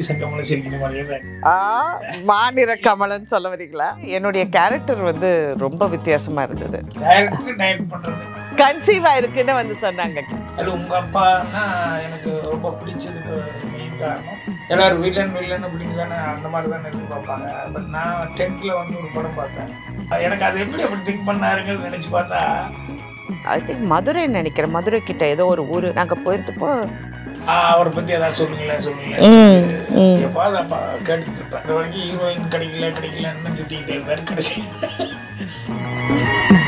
செங்கமலை சிரிக்கிற மாதிரியே தான் ஆ, மாநிற கமலன்னு சொல்ல வரீங்களா என்னுடைய கேரக்டர் வந்து ரொம்ப வித்தியாசமா இருந்தது டைரக்டர் டைரக்ட் பண்றது கன்சீவா இருக்குன்னு வந்து சொன்னாங்க அது உங்க அப்பான்னா எனக்கு ரொம்ப பிடிச்சதுக்கு மெயின் காரணம் எல்லாரும் வில்லன் வில்லன் அப்படின்னு தானே அந்த மாதிரி தானே எதிர்பார்ப்பாங்க பட் நான் டென்த்தில் வந்து ஒரு படம் பார்த்தேன் எனக்கு அது எப்படி அப்படி திங்க் பண்ணாருங்கன்னு நினச்சி பார்த்தா ஐ திங்க் மதுரை நினைக்கிறேன் மதுரை கிட்ட ஏதோ ஒரு ஊர் நாங்க போயிருந்தப்போ ஆ, அவரை பற்றி ஏதாவது சொல்லுங்களேன் ம், சொல்லுங்களேன் ம். எப்பா அப்பா கேட்டுட்டு இருப்பேன் இது வரைக்கும் ஹீரோயின் கிடைக்கல கிடைக்கலன்னு சுற்றிக்கிட்டே இருந்தார் கடைசி